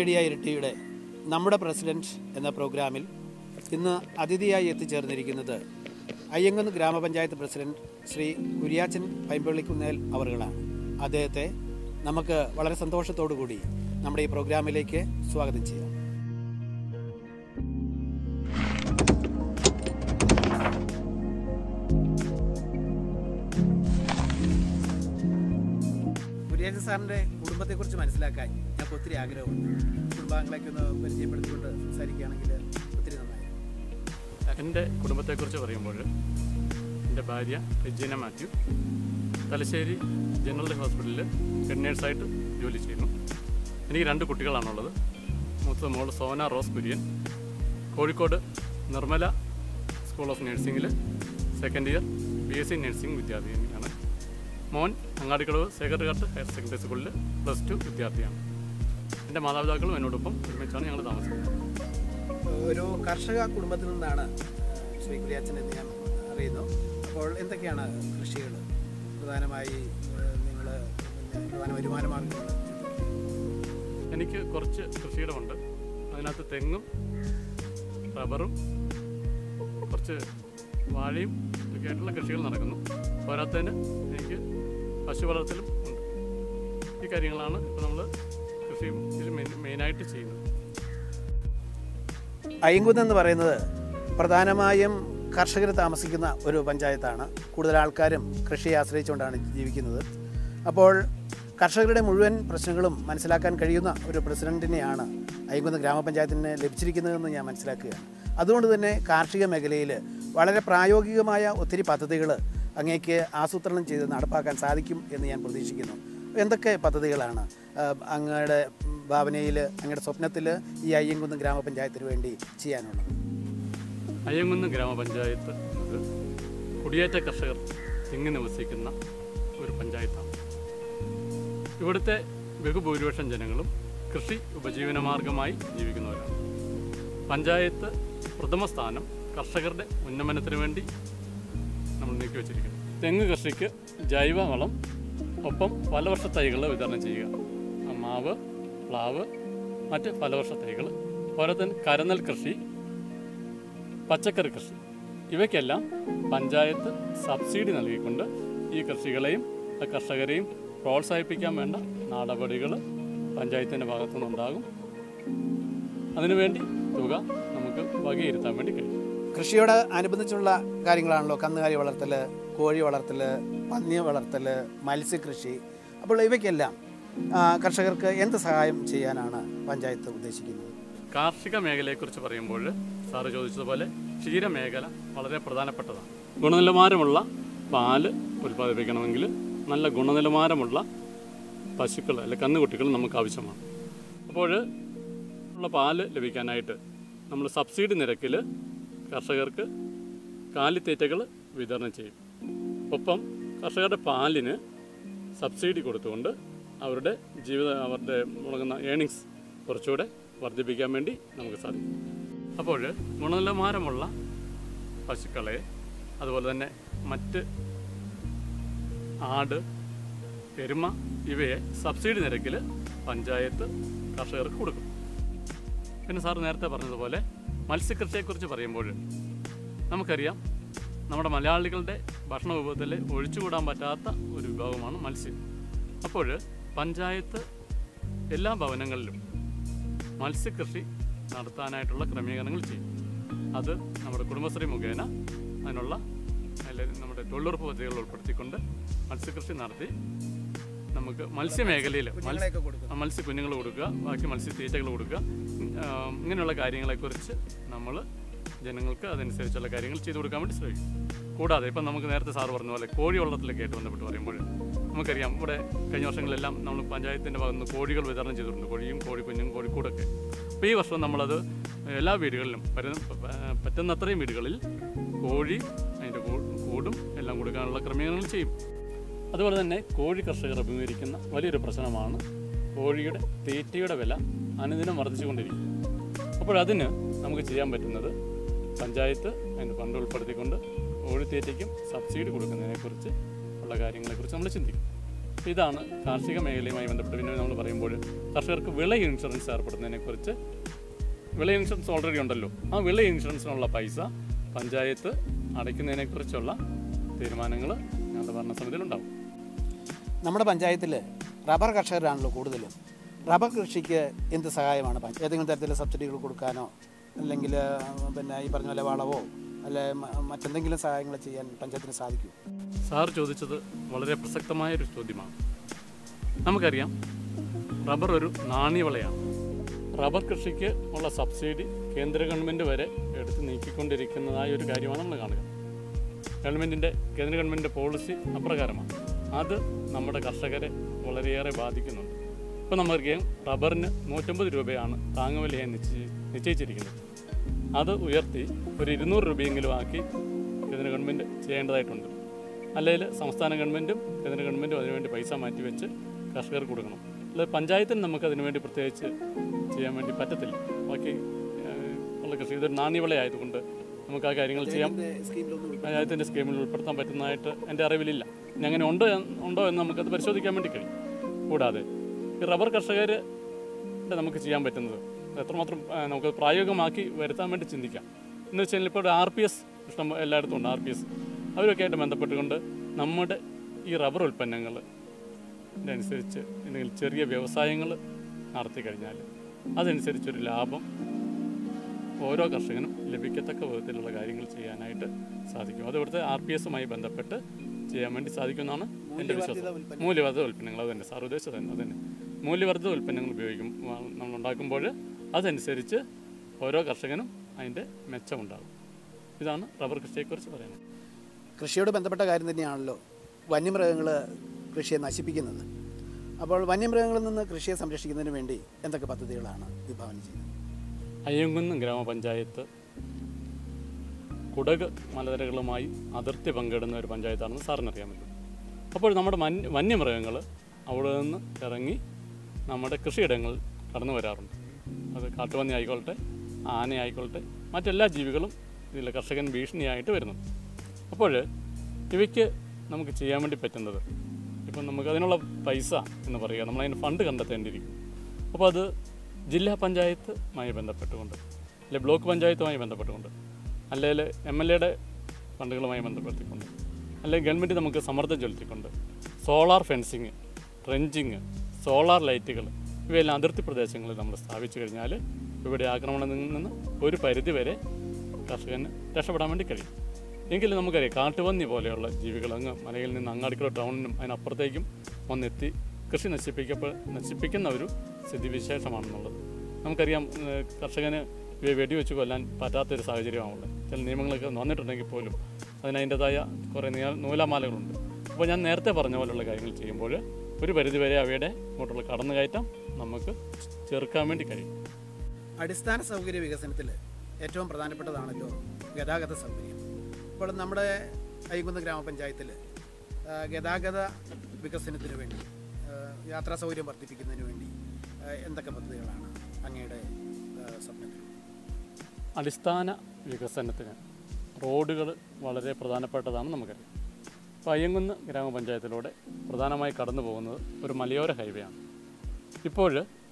media ഇരട്ടിയുടെ നമ്മുടെ president എന്ന പ്രോഗ്രാമിൽ ഇന്ന് അതിഥിയായി എത്തിച്ചേർന്നിരിക്കുന്നത് അയ്യങ്കുന്ന് ഗ്രാമപഞ്ചായത്ത് പ്രസിഡന്റ് ശ്രീ കുര്യാച്ചൻ പൈമ്പള്ളിക്കുന്നേൽ അവറുകളാണ് അദ്ദേഹത്തെ നമുക്ക് വളരെ സന്തോഷത്തോടു കൂടി നമ്മുടെ ഈ പ്രോഗ്രാമിലേക്ക് സ്വാഗതം ചെയ്യാം കുര്യാച്ചൻ സാറിൻ്റെ കുടുംബത്തെക്കുറിച്ച് മനസ്സിലാക്കാൻ ഞങ്ങൾക്ക് ഒത്തിരി ആഗ്രഹമുണ്ട് കുടുംബാംഗങ്ങളൊക്കെ ഒന്ന് പരിചയപ്പെടുത്തിക്കൊണ്ട് സംസാരിക്കുകയാണെങ്കിൽ ഒത്തിരി നന്നായി എൻ്റെ കുടുംബത്തെക്കുറിച്ച് പറയുമ്പോൾ എൻ്റെ ഭാര്യ റെജീന മാത്യു തലശ്ശേരി ജനറൽ ഹോസ്പിറ്റലിൽ ഹെഡ് നേഴ്സായിട്ട് ജോലി ചെയ്യുന്നു എനിക്ക് രണ്ട് കുട്ടികളാണുള്ളത് മൂത്ത മോൾ സോന റോസ് കുര്യൻ കോഴിക്കോട് നിർമ്മല സ്കൂൾ ഓഫ് നഴ്സിംഗിൽ second year B S C nursing വിദ്യാർത്ഥിനിയാണ് മോൻ അങ്ങാടിക്കടവ് സേക്രട്ട് ഹയർ സെക്കൻഡറി സ്കൂളിൽ പ്ലസ് ടു വിദ്യാർത്ഥിയാണ് എൻ്റെ മാതാപിതാക്കളും എന്നോടൊപ്പം ഒരുമിച്ചാണ് ഞങ്ങൾ താമസിക്കുന്നത് ഒരു കർഷക കുടുംബത്തിൽ നിന്നാണ് ശ്രീ കുര്യാച്ചൻ എന്ന് ഞാൻ അറിയുന്നു അപ്പോൾ എന്തൊക്കെയാണ് കൃഷികൾ പ്രധാനമായി നിങ്ങൾ പ്രധാന വരുമാന മാർഗങ്ങൾ എനിക്ക് കുറച്ച് കൃഷിയിടമുണ്ട് അതിനകത്ത് തെങ്ങും റബ്ബറും കുറച്ച് വാഴയും ഒക്കെ ആയിട്ടുള്ള കൃഷികൾ നടക്കുന്നു പോരാത്തതിന് എനിക്ക് പശു വളർത്തലും ഉണ്ട് ഈ കാര്യങ്ങളാണ് ഇപ്പോൾ നമ്മൾ കൃഷിയും ഇതിൽ മെയിൻ മെയിനായിട്ട് ചെയ്യുന്നത് അയ്യങ്കുന്ന് എന്ന് പറയുന്നത് പ്രധാനമായും കർഷകർ താമസിക്കുന്ന ഒരു പഞ്ചായത്താണ് കൂടുതൽ ആൾക്കാരും കൃഷിയെ ആശ്രയിച്ചുകൊണ്ടാണ് ജീവിക്കുന്നത് അപ്പോൾ കർഷകരുടെ മുഴുവൻ പ്രശ്നങ്ങളും മനസ്സിലാക്കാൻ കഴിയുന്ന ഒരു പ്രസിഡന്റിനെയാണ് അയ്യങ്കുന്ന് ഗ്രാമപഞ്ചായത്തിന് ലഭിച്ചിരിക്കുന്നതെന്ന് ഞാൻ മനസ്സിലാക്കുകയാണ് അതുകൊണ്ട് തന്നെ കാർഷിക മേഖലയിൽ വളരെ പ്രായോഗികമായ ഒത്തിരി പദ്ധതികൾ അങ്ങേക്ക് ആസൂത്രണം ചെയ്ത് നടപ്പാക്കാൻ സാധിക്കും എന്ന് ഞാൻ പ്രതീക്ഷിക്കുന്നു എന്തൊക്കെ പദ്ധതികളാണ് ആ, അങ്ങയുടെ ഭാവനയിൽ അങ്ങയുടെ സ്വപ്നത്തിൽ ഈ അയ്യങ്കുന്ന് ഗ്രാമപഞ്ചായത്തിന് വേണ്ടി ചെയ്യാനുള്ളത് അയ്യങ്കുന്ന് ഗ്രാമപഞ്ചായത്ത് എന്നത് കുടിയേറ്റ കർഷകർ തിങ്ങി നിവസിക്കുന്ന ഒരു പഞ്ചായത്താണ് ഇവിടുത്തെ ബഹുഭൂരിപക്ഷം ജനങ്ങളും കൃഷി ഉപജീവനമാർഗമായി ജീവിക്കുന്നവരാണ് പഞ്ചായത്ത് പ്രഥമ സ്ഥാനം കർഷകരുടെ ഉന്നമനത്തിന് വേണ്ടി നമ്മൾ നീക്കി വച്ചിരിക്കുന്നു തെങ്ങ് കൃഷിക്ക് ജൈവ വളം ഒപ്പം ഫലവർഷ തൈകൾ വിതരണം ചെയ്യുക ആ മാവ് പ്ലാവ് മറ്റ് ഫലവർഷ തൈകൾ അതുപോലെ തന്നെ കരനെൽ കൃഷി പച്ചക്കറി കൃഷി ഇവയ്ക്കെല്ലാം പഞ്ചായത്ത് സബ്സിഡി നൽകിക്കൊണ്ട് ഈ കൃഷികളെയും ആ കർഷകരെയും പ്രോത്സാഹിപ്പിക്കാൻ വേണ്ട നടപടികൾ പഞ്ചായത്തിൻ്റെ ഭാഗത്തുനിന്നുണ്ടാകും അതിനുവേണ്ടി തുക നമുക്ക് വകയിരുത്താൻ വേണ്ടി കഴിയും കൃഷിയോട് അനുബന്ധിച്ചുള്ള കാര്യങ്ങളാണല്ലോ കന്നുകാലി വളർത്തൽ കോഴി വളർത്തൽ പന്നി വളർത്തൽ മത്സ്യകൃഷി അപ്പോൾ ഇവയ്ക്കെല്ലാം ആ, കർഷകർക്ക് എന്ത് സഹായം ചെയ്യാനാണ് പഞ്ചായത്ത് ഉദ്ദേശിക്കുന്നത് കാർഷിക മേഖലയെക്കുറിച്ച് പറയുമ്പോൾ സാറ് ചോദിച്ചതുപോലെ ക്ഷീരമേഖല വളരെ പ്രധാനപ്പെട്ടതാണ് ഗുണനിലവാരമുള്ള പാല് ഉൽപ്പാദിപ്പിക്കണമെങ്കിൽ നല്ല ഗുണനിലവാരമുള്ള പശുക്കൾ അല്ലെ കന്നുകുട്ടികൾ നമുക്ക് ആവശ്യമാണ് അപ്പോൾ ഉള്ള പാല് ലഭിക്കാനായിട്ട് നമ്മൾ സബ്സിഡി നിരക്കിൽ കർഷകർക്ക് കാലിത്തീറ്റകൾ വിതരണം ചെയ്യും ഒപ്പം കർഷകരുടെ പാലിന് സബ്സിഡി കൊടുത്തുകൊണ്ട് അവരുടെ ജീവിത അവരുടെ മുടങ്ങുന്ന ഏണിങ്സ് കുറച്ചുകൂടെ വർദ്ധിപ്പിക്കാൻ വേണ്ടി നമുക്ക് സാധിക്കും അപ്പോൾ ഗുണനിലവാരമുള്ള പശുക്കളെ അതുപോലെ തന്നെ മറ്റ് ആട് എരുമ ഇവയെ സബ്സിഡി നിരക്കിൽ പഞ്ചായത്ത് കർഷകർക്ക് കൊടുക്കും പിന്നെ സാർ നേരത്തെ പറഞ്ഞതുപോലെ മത്സ്യകൃഷിയെക്കുറിച്ച് പറയുമ്പോൾ നമുക്കറിയാം നമ്മുടെ മലയാളികളുടെ ഭക്ഷണ വിഭവത്തിൽ ഒഴിച്ചുകൂടാൻ പറ്റാത്ത ഒരു വിഭാഗമാണ് മത്സ്യം അപ്പോൾ പഞ്ചായത്ത് എല്ലാ ഭവനങ്ങളിലും മത്സ്യകൃഷി നടത്താനായിട്ടുള്ള ക്രമീകരണങ്ങൾ ചെയ്യും അത് നമ്മുടെ കുടുംബശ്രീ മുഖേന അതിനുള്ള അല്ലെങ്കിൽ നമ്മുടെ തൊഴിലുറപ്പ് പദ്ധതികൾ ഉൾപ്പെടുത്തിക്കൊണ്ട് മത്സ്യകൃഷി നടത്തി നമുക്ക് മത്സ്യമേഖലയിൽ മത്സ്യ കുഞ്ഞുങ്ങളെയൊക്കെ കൊടുക്കും ആ മത്സ്യ കുഞ്ഞുങ്ങൾ കൊടുക്കുക ബാക്കി മത്സ്യത്തീറ്റകൾ കൊടുക്കുക ഉം, ആ, ഇങ്ങനെയുള്ള കാര്യങ്ങളെക്കുറിച്ച് നമ്മൾ ജനങ്ങൾക്ക് അതനുസരിച്ചുള്ള കാര്യങ്ങൾ ചെയ്തു കൊടുക്കാൻ വേണ്ടി ശ്രമിക്കും കൂടാതെ ഇപ്പം നമുക്ക് നേരത്തെ സാറ് പറഞ്ഞ പോലെ കോഴി വളർത്തലൊക്കെ ആയിട്ട് ബന്ധപ്പെട്ട് പറയുമ്പോൾ നമുക്കറിയാം ഇവിടെ കഴിഞ്ഞ വർഷങ്ങളെല്ലാം നമ്മൾ പഞ്ചായത്തിൻ്റെ ഭാഗത്ത് നിന്ന് കോഴികൾ വിതരണം ചെയ്തിട്ടുണ്ട് കോഴിയും കോഴിക്കുഞ്ഞും കോഴിക്കൂടൊക്കെ അപ്പോൾ ഈ വർഷം നമ്മളത് എല്ലാ വീടുകളിലും പറ്റുന്ന പറ്റുന്നത്രയും വീടുകളിൽ കോഴി അതിൻ്റെ കൂ- കൂടും എല്ലാം കൊടുക്കാനുള്ള ക്രമീകരണങ്ങൾ ചെയ്യും അതുപോലെ തന്നെ കോഴി കർഷകർ അഭിമുഖീകരിക്കുന്ന വലിയൊരു പ്രശ്നമാണ് കോഴിയുടെ തീറ്റയുടെ വില അനുദിനം വർദ്ധിച്ചുകൊണ്ടിരിക്കും അപ്പോൾ അതിന് നമുക്ക് ചെയ്യാൻ പറ്റുന്നത് പഞ്ചായത്ത് അതിന് ഫണ്ട് ഉൾപ്പെടുത്തിക്കൊണ്ട് കോഴിത്തീറ്റയ്ക്കും സബ്സിഡി കൊടുക്കുന്നതിനെക്കുറിച്ച് ഉള്ള കാര്യങ്ങളെക്കുറിച്ച് നമ്മൾ ചിന്തിക്കും അപ്പോൾ ഇതാണ് കാർഷിക മേഖലയുമായി ബന്ധപ്പെട്ട് പിന്നെ നമ്മൾ പറയുമ്പോൾ കർഷകർക്ക് വിള ഇൻഷുറൻസ് ഏർപ്പെടുന്നതിനെക്കുറിച്ച് വിള ഇൻഷുറൻസ് ഓൾറെഡി ഉണ്ടല്ലോ ആ വിള ഇൻഷുറൻസിനുള്ള പൈസ പഞ്ചായത്ത് അടയ്ക്കുന്നതിനെക്കുറിച്ചുള്ള തീരുമാനങ്ങൾ ഞങ്ങളുടെ ഭരണസമിതിയിലുണ്ടാവും നമ്മുടെ പഞ്ചായത്തിൽ റബ്ബർ കർഷകരാണല്ലോ കൂടുതലും റബ്ബർ കൃഷിക്ക് എന്ത് സഹായമാണ് പഞ്ച- ഏതെങ്കിലും തരത്തിലുള്ള സബ്സിഡികൾ കൊടുക്കാനോ അല്ലെങ്കിൽ പിന്നെ ഈ പറഞ്ഞ പോലെ വളവോ അല്ലെ മ- മറ്റെന്തെങ്കിലും സഹായങ്ങൾ ചെയ്യാൻ പഞ്ചായത്തിന് സാധിക്കും സാർ ചോദിച്ചത് വളരെ പ്രസക്തമായ ഒരു ചോദ്യമാണ് നമുക്കറിയാം റബ്ബർ ഒരു നാണ്യവിളയാണ് റബ്ബർ കൃഷിക്ക് ഉള്ള സബ്സിഡി കേന്ദ്ര ഗവൺമെൻറ് വരെ എടുത്ത് നീക്കിക്കൊണ്ടിരിക്കുന്നതായ ഒരു കാര്യമാണ് നമ്മൾ കാണുക ഗവൺമെൻറ്റിൻ്റെ കേന്ദ്ര ഗവൺമെൻറ്റിൻ്റെ പോളിസി അപ്രകാരമാണ് അത് നമ്മുടെ കർഷകരെ വളരെയേറെ ബാധിക്കുന്നുണ്ട് ഇപ്പോൾ നമുക്കറിയാം റബ്ബറിന് നൂറ്റമ്പത് രൂപയാണ് താങ്ങുവിലയായി നിശ്ചയി നിശ്ചയിച്ചിരിക്കുന്നത് അത് ഉയർത്തി ഒരു ഇരുന്നൂറ് രൂപയെങ്കിലും ആക്കി കേന്ദ്ര ഗവൺമെൻറ് ചെയ്യേണ്ടതായിട്ടുണ്ട് അല്ലെങ്കിൽ സംസ്ഥാന ഗവൺമെൻറ്റും കേന്ദ്ര ഗവൺമെൻറ്റും അതിനുവേണ്ടി പൈസ മാറ്റിവെച്ച് കർഷകർക്ക് കൊടുക്കണം അല്ലാതെ പഞ്ചായത്തിന് നമുക്ക് അതിനുവേണ്ടി പ്രത്യേകിച്ച് ചെയ്യാൻ വേണ്ടി പറ്റത്തില്ല ബാക്കി ഏഹ്, ഉള്ള കൃഷി ഇതൊരു നാണ്യവിളയായതുകൊണ്ട് നമുക്ക് ആ കാര്യങ്ങൾ ചെയ്യാം പഞ്ചായത്തിൻ്റെ സ്കീമിൽ ഉൾപ്പെടുത്താൻ പറ്റുന്നതായിട്ട് എൻ്റെ അറിവിലില്ല ഇനി അങ്ങനെ ഉണ്ട് എന്ന് ഉണ്ടോ എന്ന് നമുക്കത് പരിശോധിക്കാൻ വേണ്ടി കഴിയും കൂടാതെ ഈ റബ്ബർ കർഷകർ നമുക്ക് ചെയ്യാൻ പറ്റുന്നത് എത്രമാത്രം ആ, നമുക്ക് പ്രായോഗികമാക്കി വരുത്താൻ വേണ്ടി ചിന്തിക്കാം എന്ന് വെച്ചാൽ ഇപ്പോൾ ആർ പി എസ് ഇഷ്ടം എല്ലായിടത്തും ഉണ്ട് ആർ പി എസ് അവരൊക്കെ ആയിട്ട് ബന്ധപ്പെട്ടുകൊണ്ട് നമ്മുടെ ഈ റബ്ബർ ഉൽപ്പന്നങ്ങൾ അനുസരിച്ച് എന്തെങ്കിലും ചെറിയ വ്യവസായങ്ങൾ നടത്തി കഴിഞ്ഞാൽ അതനുസരിച്ചൊരു ലാഭം ഓരോ കർഷകനും ലഭിക്കത്തക്ക വിധത്തിലുള്ള കാര്യങ്ങൾ ചെയ്യാനായിട്ട് സാധിക്കും അത് ഇവിടുത്തെ ആർ പി എസുമായി ബന്ധപ്പെട്ട് ചെയ്യാൻ വേണ്ടി സാധിക്കുമെന്നാണ് എൻ്റെ വിശ്വാസം മൂല്യവർദ്ധിത ഉൽപ്പന്നങ്ങൾ അത് തന്നെ സാർ ഉദ്ദേശിച്ചത് തന്നെ അത് തന്നെ മൂല്യവർദ്ധിത ഉൽപ്പന്നങ്ങൾ ഉപയോഗിക്കും ആ, നമ്മൾ ഉണ്ടാക്കുമ്പോൾ അതനുസരിച്ച് ഓരോ കർഷകനും അതിൻ്റെ മെച്ചമുണ്ടാകും ഇതാണ് റബ്ബർ കൃഷിയെക്കുറിച്ച് പറയുന്നത് കൃഷിയോട് ബന്ധപ്പെട്ട കാര്യം തന്നെയാണല്ലോ വന്യമൃഗങ്ങൾ കൃഷിയെ നശിപ്പിക്കുന്നത് അപ്പോൾ വന്യമൃഗങ്ങളിൽ നിന്ന് കൃഷിയെ സംരക്ഷിക്കുന്നതിന് വേണ്ടി എന്തൊക്കെ പദ്ധതികളാണ് വിഭാവനം ചെയ്യുന്നത് അയ്യങ്കുന്ന് ഗ്രാമപഞ്ചായത്ത് കുടക് മലനിരകളുമായി അതിർത്തി പങ്കിടുന്ന ഒരു പഞ്ചായത്താണെന്ന് സാറിനറിയാമല്ലോ അപ്പോൾ നമ്മുടെ മന് വന്യമൃഗങ്ങൾ അവിടെ നിന്ന് ഇറങ്ങി നമ്മുടെ കൃഷിയിടങ്ങളിൽ കടന്നു വരാറുണ്ട് അത് കാട്ടുപന്നി ആയിക്കോട്ടെ ആന ആയിക്കോട്ടെ മറ്റെല്ലാ ജീവികളും ഇതിൽ കർഷകൻ ഭീഷണിയായിട്ട് വരുന്നു അപ്പോൾ ഇവയ്ക്ക് നമുക്ക് ചെയ്യാൻ വേണ്ടി പറ്റുന്നത് ഇപ്പം നമുക്ക് അതിനുള്ള പൈസ എന്ന് പറയുക നമ്മളതിന് ഫണ്ട് കണ്ടെത്തേണ്ടിയിരിക്കും അപ്പോൾ അത് ജില്ലാ പഞ്ചായത്തുമായി ബന്ധപ്പെട്ടുകൊണ്ട് അല്ലെ ബ്ലോക്ക് പഞ്ചായത്തുമായി ബന്ധപ്പെട്ടുകൊണ്ട് അല്ലെങ്കിൽ എം എൽ എയുടെ ഫണ്ടുകളുമായി ബന്ധപ്പെടുത്തിക്കൊണ്ട് അല്ലെങ്കിൽ ഗവൺമെൻറ് നമുക്ക് സമ്മർദ്ദം ചെലുത്തിക്കൊണ്ട് സോളാർ ഫെൻസിങ് ട്രെഞ്ചിങ് സോളാർ ലൈറ്റുകൾ ഇവയെല്ലാം അതിർത്തി പ്രദേശങ്ങളിൽ നമ്മൾ സ്ഥാപിച്ചു കഴിഞ്ഞാൽ ഇവിടെ ആക്രമണത്തിൽ നിന്ന് ഒരു പരിധി വരെ കർഷകന് രക്ഷപ്പെടാൻ വേണ്ടി കഴിയും എങ്കിലും നമുക്കറിയാം കാട്ടുപന്നി പോലെയുള്ള ജീവികൾ അങ്ങ് മലയിൽ നിന്ന് അങ്ങാടിക്കുള്ള ടൗണിനും അതിനപ്പുറത്തേക്കും വന്നെത്തി കൃഷി നശിപ്പിക്കപ്പെ നശിപ്പിക്കുന്ന ഒരു സ്ഥിതിവിശേഷമാണെന്നുള്ളത് നമുക്കറിയാം ഏഹ് കർഷകന് ഇവയെ വെടിവെച്ച് കൊല്ലാൻ പറ്റാത്തൊരു സാഹചര്യമാണുള്ളത് ചില നിയമങ്ങളൊക്കെ വന്നിട്ടുണ്ടെങ്കിൽ പോലും അതിന് അതിൻ്റെതായ കുറേ നീ നൂലാമാലകളുണ്ട് അപ്പോൾ ഞാൻ നേരത്തെ പറഞ്ഞ പോലെയുള്ള കാര്യങ്ങൾ ചെയ്യുമ്പോൾ ഒരു പരിധിവരെ അവയുടെ ഇങ്ങോട്ടുള്ള കടന്നുകയറ്റം നമുക്ക് ചെറുക്കാൻ വേണ്ടി കഴിയും അടിസ്ഥാന സൗകര്യ വികസനത്തിൽ ഏറ്റവും പ്രധാനപ്പെട്ടതാണല്ലോ ഗതാഗത സൗകര്യം ഇപ്പോൾ നമ്മുടെ അയ്യങ്കുന്ന് ഗ്രാമപഞ്ചായത്തിൽ ആ, ഗതാഗത വികസനത്തിന് വേണ്ടി ആ, യാത്രാ സൗകര്യം വർദ്ധിപ്പിക്കുന്നതിന് വേണ്ടി ആ, എന്തൊക്കെ പദ്ധതികളാണ് അങ്ങയുടെ ആ, സ്വപ്നത്തിൽ അടിസ്ഥാന വികസനത്തിന് റോഡുകൾ വളരെ പ്രധാനപ്പെട്ടതാണ് നമുക്കറിയാം അപ്പോൾ അയ്യങ്കുന്ന് ഗ്രാമപഞ്ചായത്തിലൂടെ പ്രധാനമായി കടന്നു പോകുന്നത് ഒരു മലയോര ഹൈവേ ആണ് ഇപ്പോൾ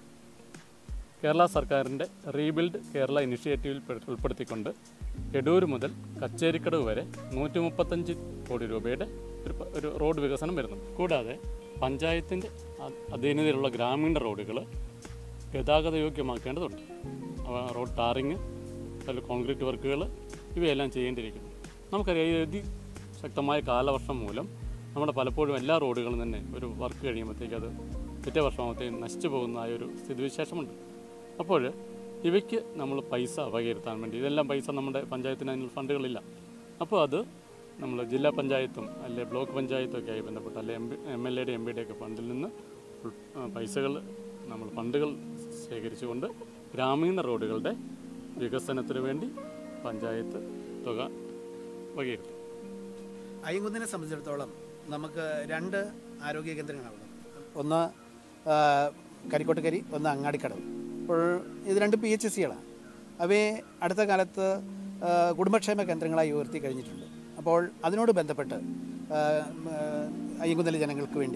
കേരള സർക്കാരിൻ്റെ റീബിൽഡ് കേരള ഇനിഷ്യേറ്റീവിൽ പെടു- ഉൾപ്പെടുത്തിക്കൊണ്ട് എടൂർ മുതൽ കച്ചേരിക്കടവ് വരെ നൂറ്റി മുപ്പത്തഞ്ച് കോടി രൂപയുടെ ഒരു പ- ഒരു റോഡ് വികസനം വരുന്നുണ്ട് കൂടാതെ പഞ്ചായത്തിൻ്റെ അ- അധീനതയിലുള്ള ഗ്രാമീണ റോഡുകൾ ഗതാഗതയോഗ്യമാക്കേണ്ടതുണ്ട് അവ റോഡ് ടാറിങ് അതിൽ കോൺക്രീറ്റ് വർക്കുകൾ ഇവയെല്ലാം ചെയ്യേണ്ടിയിരിക്കുന്നു നമുക്കറിയാം ഈ അതി ശക്തമായ കാലവർഷം മൂലം നമ്മുടെ പലപ്പോഴും എല്ലാ റോഡുകളും തന്നെ ഒരു വർക്ക് കഴിയുമ്പോഴത്തേക്ക് അത് പിറ്റേ വർഷമാകുമ്പോഴത്തേക്കും നശിച്ചു പോകുന്നതായ ഒരു സ്ഥിതിവിശേഷമുണ്ട് അപ്പോൾ ഇവയ്ക്ക് നമ്മൾ പൈസ വകയിരുത്താൻ വേണ്ടി ഇതെല്ലാം പൈസ നമ്മുടെ പഞ്ചായത്തിന് അതിനുള്ള ഫണ്ടുകളില്ല അപ്പോൾ അത് നമ്മൾ ജില്ലാ പഞ്ചായത്തും അല്ലെ ബ്ലോക്ക് പഞ്ചായത്തും ഒക്കെ ആയി ബന്ധപ്പെട്ട് അല്ലെ എം പി എം എൽ എയുടെ എം പിയുടെ ഒക്കെ ഫണ്ടിൽ നിന്ന് ഉൾ- ആ, പൈസകൾ നമ്മൾ ഫണ്ടുകൾ ശേഖരിച്ചുകൊണ്ട് ഗ്രാമീണ റോഡുകളുടെ വികസനത്തിന് വേണ്ടി പഞ്ചായത്ത് തുക വകയിരുത്തും അയ്യങ്കുന്നിനെ സംബന്ധിച്ചിടത്തോളം നമുക്ക് രണ്ട് ആരോഗ്യ കേന്ദ്രങ്ങളാണ് ഒന്ന് ആ, കരിക്കോട്ടുകരി ഒന്ന് അങ്ങാടിക്കടവ് അപ്പോൾ ഇത് രണ്ട് പി എച്ച് സികളാണ് അവയെ അടുത്ത കാലത്ത് ആ, കുടുംബക്ഷേമ കേന്ദ്രങ്ങളായി ഉയർത്തി കഴിഞ്ഞിട്ടുണ്ട് അപ്പോൾ അതിനോട് ബന്ധപ്പെട്ട് ആ, ഉം, ആ, അയ്യങ്കുന്നിലെ ജനങ്ങൾക്ക് വേണ്ടി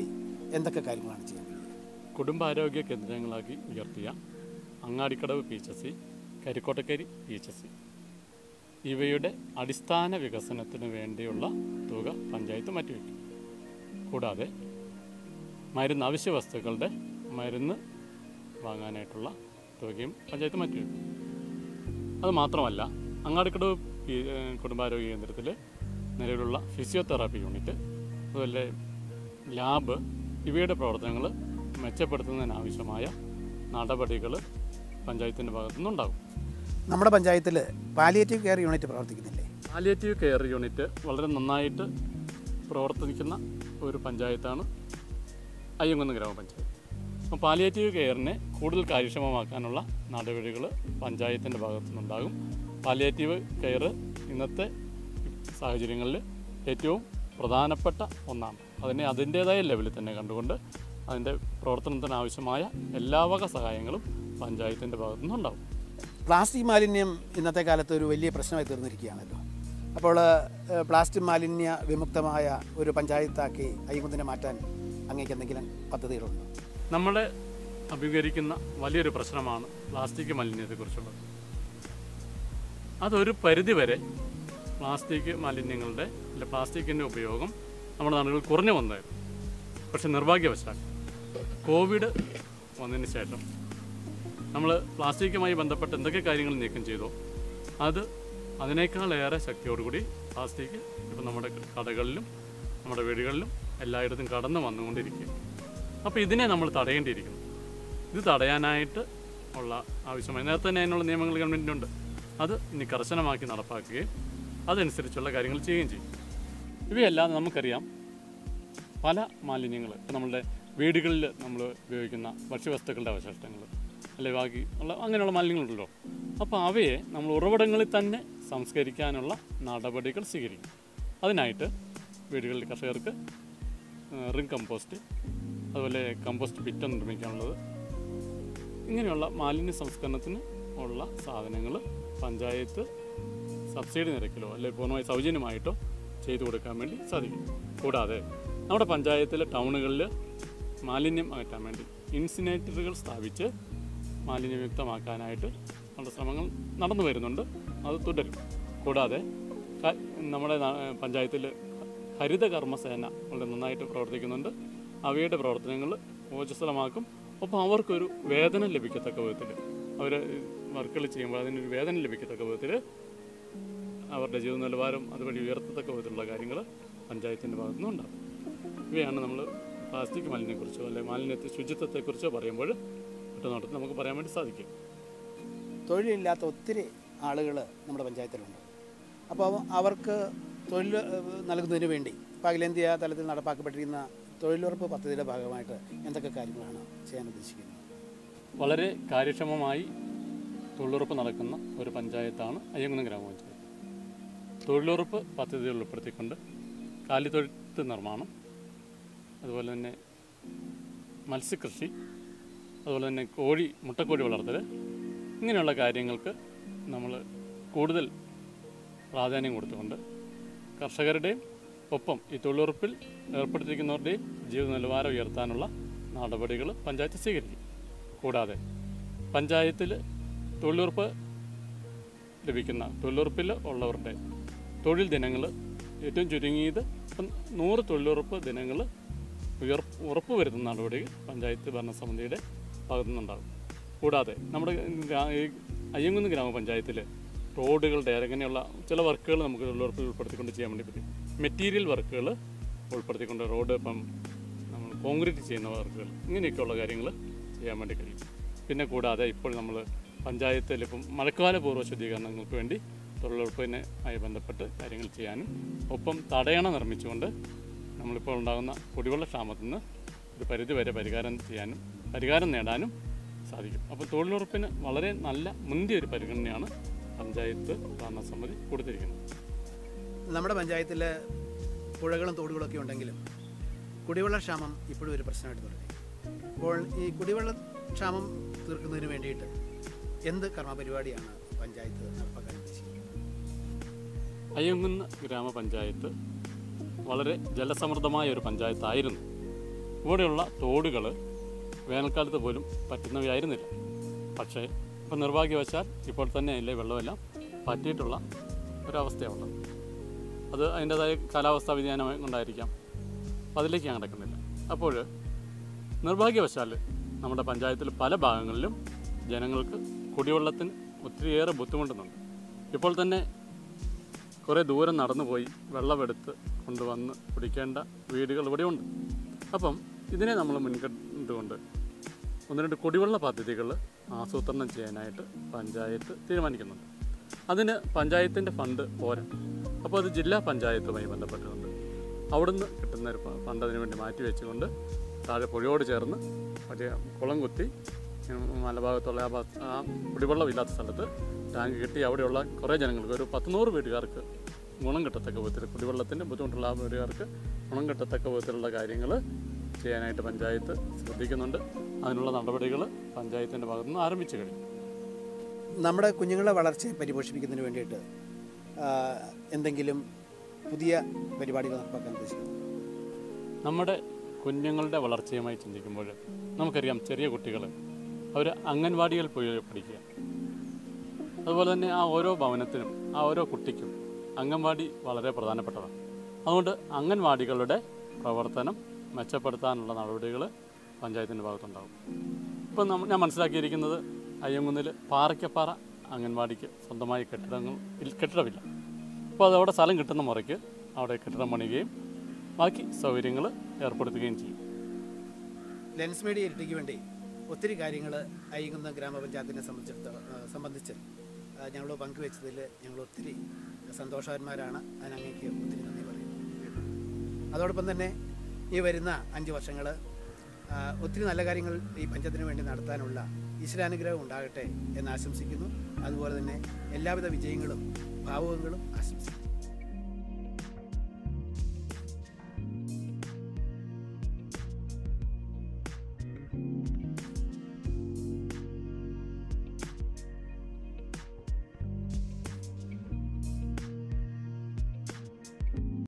എന്തൊക്കെ കാര്യങ്ങളാണ് ചെയ്യാൻ കഴിയുക കുടുംബാരോഗ്യ കേന്ദ്രങ്ങളാക്കി ഉയർത്തിയ Angadikadavu P H S C Karikkottakari P H S C ഇവയുടെ അടിസ്ഥാന വികസനത്തിന് വേണ്ടിയുള്ള തുക പഞ്ചായത്ത് മാറ്റിവെക്കും കൂടാതെ മരുന്ന് അവശ്യ വസ്തുക്കളുടെ മരുന്ന് വാങ്ങാനായിട്ടുള്ള തുകയും പഞ്ചായത്ത് മാറ്റിവെക്കും അത് മാത്രമല്ല അങ്ങാടിക്കടവ് പി- ഏഹ് കുടുംബാരോഗ്യ കേന്ദ്രത്തിൽ നിലവിലുള്ള ഫിസിയോതെറാപ്പി യൂണിറ്റ് അതുപോലെ ലാബ് ഇവയുടെ പ്രവർത്തനങ്ങൾ മെച്ചപ്പെടുത്തുന്നതിനാവശ്യമായ നടപടികൾ പഞ്ചായത്തിൻ്റെ ഭാഗത്തുനിന്നുണ്ടാകും നമ്മുടെ പഞ്ചായത്തിൽ പാലിയേറ്റീവ് കെയർ യൂണിറ്റ് പ്രവർത്തിക്കുന്നില്ലേ പാലിയേറ്റീവ് കെയർ യൂണിറ്റ് വളരെ നന്നായിട്ട് പ്രവർത്തിക്കുന്ന ഒരു പഞ്ചായത്താണ് അയ്യങ്കുന്ന് ഗ്രാമപഞ്ചായത്ത് അപ്പോൾ പാലിയേറ്റീവ് കെയറിനെ കൂടുതൽ കാര്യക്ഷമമാക്കാനുള്ള നടപടികൾ പഞ്ചായത്തിൻ്റെ ഭാഗത്തു നിന്നുണ്ടാകും പാലിയേറ്റീവ് കെയർ ഇന്നത്തെ സാഹചര്യങ്ങളിൽ ഏറ്റവും പ്രധാനപ്പെട്ട ഒന്നാണ് അതിനെ അതിൻ്റേതായ ലെവലിൽ തന്നെ കണ്ടുകൊണ്ട് അതിൻ്റെ പ്രവർത്തനത്തിന് ആവശ്യമായ എല്ലാ വക സഹായങ്ങളും പഞ്ചായത്തിൻ്റെ ഭാഗത്തു നിന്നുണ്ടാകും പ്ലാസ്റ്റിക് മാലിന്യം ഇന്നത്തെ കാലത്ത് ഒരു വലിയ പ്രശ്നമായി തീർന്നിരിക്കുകയാണല്ലോ അപ്പോൾ ഏഹ്, പ്ലാസ്റ്റിക് മാലിന്യ വിമുക്തമായ ഒരു പഞ്ചായത്താക്കി അയ്യങ്കുന്നിനെ മാറ്റാൻ അങ്ങേക്ക് എന്തെങ്കിലും പദ്ധതികളുണ്ടോ നമ്മളെ അഭിമുഖീകരിക്കുന്ന വലിയൊരു പ്രശ്നമാണ് പ്ലാസ്റ്റിക് മലിനീയത്തെക്കുറിച്ചുള്ളത് അതൊരു പരിധിവരെ പ്ലാസ്റ്റിക് മാലിന്യങ്ങളുടെ അല്ല പ്ലാസ്റ്റിക്കിൻ്റെ ഉപയോഗം നമ്മുടെ നാടുകളിൽ കുറഞ്ഞു വന്നായിരുന്നു പക്ഷെ നിർഭാഗ്യവശാൽ കോവിഡ് വന്നതിന് ശേഷം നമ്മൾ പ്ലാസ്റ്റിക്കുമായി ബന്ധപ്പെട്ട് എന്തൊക്കെ കാര്യങ്ങൾ നീക്കം ചെയ്തോ അത് അതിനേക്കാളേറെ ശക്തിയോടുകൂടി പ്ലാസ്റ്റിക് ഇപ്പം നമ്മുടെ കടകളിലും നമ്മുടെ വീടുകളിലും എല്ലായിടത്തും കടന്നു വന്നുകൊണ്ടിരിക്കുക അപ്പോൾ ഇതിനെ നമ്മൾ തടയേണ്ടിയിരിക്കുന്നു ഇത് തടയാനായിട്ട് ഉള്ള ആവശ്യമായി നേരത്തെ തന്നെ അതിനുള്ള നിയമങ്ങൾ ഗവൺമെൻറ്റിനുണ്ട് അത് ഇനി കർശനമാക്കി നടപ്പാക്കുകയും അതനുസരിച്ചുള്ള കാര്യങ്ങൾ ചെയ്യുകയും ചെയ്യും ഇവയെല്ലാം നമുക്കറിയാം പല മാലിന്യങ്ങൾ ഇപ്പം നമ്മളുടെ വീടുകളിൽ നമ്മൾ ഉപയോഗിക്കുന്ന ഭക്ഷ്യവസ്തുക്കളുടെ അവശിഷ്ടങ്ങൾ അല്ലെ ബാക്കി ഉള്ള അങ്ങനെയുള്ള മാലിന്യങ്ങളുണ്ടല്ലോ അപ്പോൾ അവയെ നമ്മൾ ഉറവിടങ്ങളിൽ തന്നെ സംസ്കരിക്കാനുള്ള നടപടികൾ സ്വീകരിക്കും അതിനായിട്ട് വീടുകളിൽ കർഷകർക്ക് റിംഗ് കമ്പോസ്റ്റ് അതുപോലെ കമ്പോസ്റ്റ് പിറ്റ് നിർമ്മിക്കാനുള്ളത് ഇങ്ങനെയുള്ള മാലിന്യ സംസ്കരണത്തിന് ഉള്ള സാധനങ്ങൾ പഞ്ചായത്ത് സബ്സിഡി നിരക്കിലോ അല്ലെങ്കിൽ പൂർണ്ണമായി സൗജന്യമായിട്ടോ ചെയ്തു കൊടുക്കാൻ വേണ്ടി സാധിക്കും കൂടാതെ നമ്മുടെ പഞ്ചായത്തിലെ ടൗണുകളിൽ മാലിന്യം അകറ്റാൻ വേണ്ടി ഇൻസിനേറ്ററുകൾ സ്ഥാപിച്ച് മാലിന്യമുക്തമാക്കാനായിട്ട് നമ്മുടെ ശ്രമങ്ങൾ നടന്നു വരുന്നുണ്ട് അത് തുടരും കൂടാതെ ക- നമ്മുടെ പഞ്ചായത്തിൽ ഹരിത കർമ്മസേന വളരെ നന്നായിട്ട് പ്രവർത്തിക്കുന്നുണ്ട് അവയുടെ പ്രവർത്തനങ്ങൾ ഊർജ്ജസ്വലമാക്കും ഒപ്പം അവർക്കൊരു വേതനം ലഭിക്കത്തക്ക വിധത്തിൽ അവർ വർക്കുകൾ ചെയ്യുമ്പോൾ അതിനൊരു വേതനം ലഭിക്കത്തക്ക വിധത്തിൽ അവരുടെ ജീവിത നിലവാരം അതുവഴി ഉയർത്തത്തക്ക വിധത്തിലുള്ള കാര്യങ്ങൾ പഞ്ചായത്തിൻ്റെ ഭാഗത്തു നിന്നുണ്ടാകും ഇവയാണ് നമ്മൾ പ്ലാസ്റ്റിക് മാലിന്യത്തെക്കുറിച്ചോ അല്ലെങ്കിൽ മാലിന്യത്തെ ശുചിത്വത്തെക്കുറിച്ചോ പറയുമ്പോൾ ഒറ്റനോട്ടത്തിൽ നമുക്ക് പറയാൻ വേണ്ടി സാധിക്കും തൊഴിലില്ലാത്ത ഒത്തിരി ആളുകൾ നമ്മുടെ പഞ്ചായത്തിലുണ്ട് അപ്പോൾ അവർക്ക് തൊഴിൽ ഏഹ്, നൽകുന്നതിന് വേണ്ടി ഇപ്പോൾ അഖിലേന്ത്യാ തലത്തിൽ നടപ്പാക്കപ്പെട്ടിരിക്കുന്ന തൊഴിലുറപ്പ് പദ്ധതിയുടെ ഭാഗമായിട്ട് എന്തൊക്കെ കാര്യങ്ങളാണ് ചെയ്യാൻ ഉദ്ദേശിക്കുന്നത് വളരെ കാര്യക്ഷമമായി തൊഴിലുറപ്പ് നടക്കുന്ന ഒരു പഞ്ചായത്താണ് അയ്യങ്കുന്നം ഗ്രാമപഞ്ചായത്ത് തൊഴിലുറപ്പ് പദ്ധതികൾ ഉൾപ്പെടുത്തിക്കൊണ്ട് കാലിത്തൊഴുത്ത് നിർമ്മാണം അതുപോലെ തന്നെ മത്സ്യകൃഷി അതുപോലെ തന്നെ കോഴി മുട്ടക്കോഴി വളർത്തൽ ഇങ്ങനെയുള്ള കാര്യങ്ങൾക്ക് നമ്മൾ കൂടുതൽ പ്രാധാന്യം കൊടുത്തുകൊണ്ട് കർഷകരുടെയും ഒപ്പം ഈ തൊഴിലുറപ്പിൽ ഏർപ്പെടുത്തിയിരിക്കുന്നവരുടെയും ജീവിത നിലവാരം ഉയർത്താനുള്ള നടപടികൾ പഞ്ചായത്ത് സ്വീകരിക്കും കൂടാതെ പഞ്ചായത്തിൽ തൊഴിലുറപ്പ് ലഭിക്കുന്ന തൊഴിലുറപ്പിൽ ഉള്ളവരുടെ തൊഴിൽ ദിനങ്ങൾ ഏറ്റവും ചുരുങ്ങിയത് ഇപ്പം നൂറ് തൊഴിലുറപ്പ് ദിനങ്ങൾ ഉയർ ഉറപ്പ് വരുത്തുന്ന നടപടി പഞ്ചായത്ത് ഭരണസമിതിയുടെ ഭാഗത്തു നിന്നുണ്ടാകും കൂടാതെ നമ്മുടെ ഗ്രാ- ഈ അയ്യങ്കുന്ന് ഗ്രാമപഞ്ചായത്തിൽ റോഡുകളുടെ അങ്ങനെയുള്ള ചില വർക്കുകൾ നമുക്ക് തൊഴിലുറപ്പിൽ ഉൾപ്പെടുത്തിക്കൊണ്ട് ചെയ്യാൻ വേണ്ടി പറ്റും മെറ്റീരിയൽ വർക്കുകൾ ഉൾപ്പെടുത്തിക്കൊണ്ട് റോഡ് ഇപ്പം നമ്മൾ കോൺക്രീറ്റ് ചെയ്യുന്ന വർക്കുകൾ ഇങ്ങനെയൊക്കെയുള്ള കാര്യങ്ങൾ ചെയ്യാൻ വേണ്ടി കഴിയും പിന്നെ കൂടാതെ ഇപ്പോൾ നമ്മൾ പഞ്ചായത്തിൽ ഇപ്പം മഴക്കാല പൂർവ്വ ശുദ്ധീകരണങ്ങൾക്ക് വേണ്ടി തൊഴിലുറപ്പിനെ ആയി ബന്ധപ്പെട്ട് കാര്യങ്ങൾ ചെയ്യാനും ഒപ്പം തടയണ നിർമ്മിച്ചുകൊണ്ട് നമ്മളിപ്പോൾ ഉണ്ടാകുന്ന കുടിവെള്ള ക്ഷാമത്തിൽ നിന്ന് ഒരു പരിധി വരെ പരിഹാരം ചെയ്യാനും പരിഹാരം നേടാനും സാധിക്കും അപ്പോൾ തൊഴിലുറപ്പിന് വളരെ നല്ല മുന്തിയ ഒരു പരിഗണനയാണ് പഞ്ചായത്ത് ഭരണസമിതി കൊടുത്തിരിക്കുന്നത് നമ്മുടെ പഞ്ചായത്തിൽ പുഴകളും തോടുകളൊക്കെ ഉണ്ടെങ്കിലും കുടിവെള്ള ക്ഷാമം ഇപ്പോഴും ഒരു പ്രശ്നമായിട്ട് തുടരും അപ്പോൾ ഈ കുടിവെള്ള ക്ഷാമം തീർക്കുന്നതിന് വേണ്ടിയിട്ട് എന്ത് കർമ്മപരിപാടിയാണ് പഞ്ചായത്ത് നടപ്പാക്കാൻ ഉദ്ദേശിക്കുന്നത് അയ്യങ്കുന്ന് ഗ്രാമപഞ്ചായത്ത് വളരെ ജലസമൃദ്ധമായ ഒരു പഞ്ചായത്തായിരുന്നു ഇവിടെയുള്ള തോടുകൾ വേനൽക്കാലത്ത് പോലും പറ്റുന്നവയായിരുന്നില്ല പക്ഷേ ഇപ്പം നിർഭാഗ്യവശാൽ ഇപ്പോൾ തന്നെ അതിലെ വെള്ളമെല്ലാം പറ്റിയിട്ടുള്ള ഒരവസ്ഥയുള്ളത് അത് അതിൻ്റെതായ കാലാവസ്ഥാ വ്യതിയാനം കൊണ്ടായിരിക്കാം അപ്പോൾ അതിലേക്ക് ഞാൻ കിടക്കുന്നില്ല അപ്പോൾ നിർഭാഗ്യവശാൽ നമ്മുടെ പഞ്ചായത്തിൽ പല ഭാഗങ്ങളിലും ജനങ്ങൾക്ക് കുടിവെള്ളത്തിന് ഒത്തിരിയേറെ ബുദ്ധിമുട്ടുന്നുണ്ട് ഇപ്പോൾ തന്നെ കുറേ ദൂരം നടന്നു പോയി വെള്ളമെടുത്ത് കൊണ്ടുവന്ന് കുടിക്കേണ്ട വീടുകൾ ഇവിടെയുണ്ട് അപ്പം ഇതിനെ നമ്മൾ മുൻകണ്ടുകൊണ്ട് ഒന്ന് രണ്ട് കുടിവെള്ള പദ്ധതികൾ ആസൂത്രണം ചെയ്യാനായിട്ട് പഞ്ചായത്ത് തീരുമാനിക്കുന്നുണ്ട് അതിന് പഞ്ചായത്തിൻ്റെ ഫണ്ട് പോരാ അപ്പോൾ അത് ജില്ലാ പഞ്ചായത്തുമായി ബന്ധപ്പെട്ടിട്ടുണ്ട് അവിടുന്ന് കിട്ടുന്ന ഒരു ഫ- ഫണ്ട് അതിനു വേണ്ടി മാറ്റി വെച്ചുകൊണ്ട് താഴെ പുഴയോട് ചേർന്ന് വലിയ കുളം കുത്തി ഉം, മലഭാഗത്തുള്ള ആ ഭാഗത്ത് ആ കുടിവെള്ളമില്ലാത്ത സ്ഥലത്ത് ടാങ്ക് കെട്ടി അവിടെയുള്ള കുറേ ജനങ്ങൾക്ക് ഒരു പത്തുനൂറ് വീട്ടുകാർക്ക് ഗുണം കിട്ടത്തക്ക വിധത്തിൽ കുടിവെള്ളത്തിൻ്റെ ബുദ്ധിമുട്ടുള്ള ആ വീട്ടുകാർക്ക് ഗുണം കിട്ടത്തക്ക വിധത്തിലുള്ള കാര്യങ്ങൾ ചെയ്യാനായിട്ട് പഞ്ചായത്ത് ശ്രദ്ധിക്കുന്നുണ്ട് അതിനുള്ള നടപടികൾ പഞ്ചായത്തിൻ്റെ ഭാഗത്തുനിന്ന് ആരംഭിച്ചു കഴിഞ്ഞു നമ്മുടെ കുഞ്ഞുങ്ങളെ വളർച്ചയെ പരിപോഷിപ്പിക്കുന്നതിന് വേണ്ടിയിട്ട് ആ, എന്തെങ്കിലും പുതിയ പരിപാടികൾ നടപ്പാക്കാൻ ഉദ്ദേശിക്കുന്നു നമ്മുടെ കുഞ്ഞുങ്ങളുടെ വളർച്ചയുമായി ചിന്തിക്കുമ്പോൾ നമുക്കറിയാം ചെറിയ കുട്ടികൾ അവർ അംഗൻവാടിയിൽ പോയി പഠിക്കുക അതുപോലെ തന്നെ ആ ഓരോ ഭവനത്തിനും ആ ഓരോ കുട്ടിക്കും അംഗൻവാടി വളരെ പ്രധാനപ്പെട്ടതാണ് അതുകൊണ്ട് അംഗൻവാടികളുടെ പ്രവർത്തനം മെച്ചപ്പെടുത്താനുള്ള നടപടികൾ പഞ്ചായത്തിൻ്റെ ഭാഗത്തുണ്ടാകും ഇപ്പം നമ്മ ഞാൻ മനസ്സിലാക്കിയിരിക്കുന്നത് അയ്യങ്കുന്നിൽ പാറയ്ക്കപ്പാറ അംഗൻവാടിക്ക് സ്വന്തമായി കെട്ടിടങ്ങൾ ഇൽ- കെട്ടിടമില്ല അപ്പോൾ അതവിടെ സ്ഥലം കിട്ടുന്ന മുറയ്ക്ക് അവിടെ കെട്ടിടം പണിയുകയും ബാക്കി സൗകര്യങ്ങൾ ഏർപ്പെടുത്തുകയും ചെയ്യും ലെൻസ് മീഡിയ ഇരട്ടിക്ക് വേണ്ടി ഒത്തിരി കാര്യങ്ങൾ അയ്യങ്കുന്ന ഗ്രാമപഞ്ചായത്തിനെ സംബന്ധിച്ചിടത്തോളം ആ, സംബന്ധിച്ച് ഞങ്ങൾ പങ്കുവെച്ചതിൽ ഞങ്ങൾ ഒത്തിരി സന്തോഷവാന്മാരാണ് അതിനങ്ങേക്ക് ഒത്തിരി നന്ദി പറയുന്നു അതോടൊപ്പം തന്നെ ഈ വരുന്ന അഞ്ച് വർഷങ്ങൾ ഒത്തിരി നല്ല കാര്യങ്ങൾ ഈ പഞ്ചായത്തിന് വേണ്ടി നടത്താനുള്ള ഈശ്വരാനുഗ്രഹം ഉണ്ടാകട്ടെ എന്ന് ആശംസിക്കുന്നു അതുപോലെ തന്നെ എല്ലാവിധ വിജയങ്ങളും ഭാവുകങ്ങളും ആശംസിക്കുന്നു